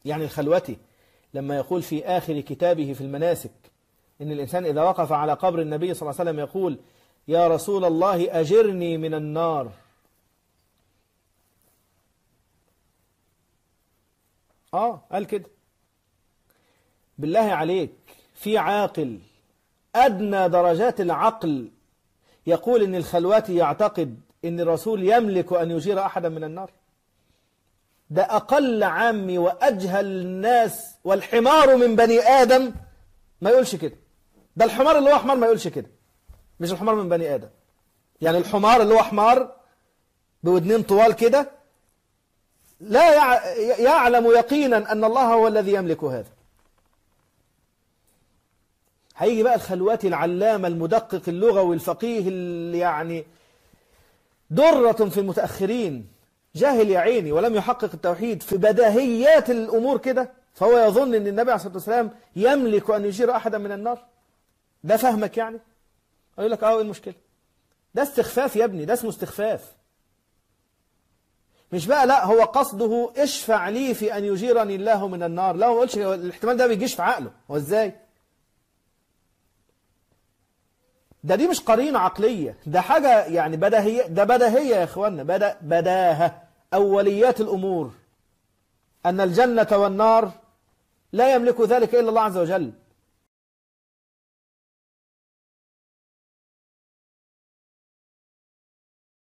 يعني الخلوتي لما يقول في آخر كتابه في المناسك إن الإنسان إذا وقف على قبر النبي صلى الله عليه وسلم يقول يا رسول الله أجرني من النار آه قال كده بالله عليك في عاقل أدنى درجات العقل يقول إن الخلواتي يعتقد إن الرسول يملك أن يجير أحدا من النار ده أقل عامي وأجهل الناس والحمار من بني آدم ما يقولش كده ده الحمار اللي هو حمار ما يقولش كده مش الحمار من بني آدم يعني الحمار اللي هو حمار بودنين طوال كده لا يعلم يقينا أن الله هو الذي يملك هذا هيجي بقى الخلواتي العلامة المدقق اللغوي الفقيه اللي يعني درة في المتأخرين جاهل يا عيني ولم يحقق التوحيد في بداهيات الأمور كده فهو يظن أن النبي عليه الصلاة والسلام يملك أن يجير أحدا من النار ده فهمك يعني أقول لك أه إيه المشكلة ده استخفاف يا ابني ده اسمه استخفاف مش بقى لا هو قصده اشفع لي في أن يجيرني الله من النار لا ما قلتش الاحتمال ده بيجيش في عقله هو ازاي ده دي مش قرينة عقلية ده حاجة يعني بداهية ده بداهية يا اخوانا بدا بداهة أوليات الأمور أن الجنة والنار لا يملك ذلك إلا الله عز وجل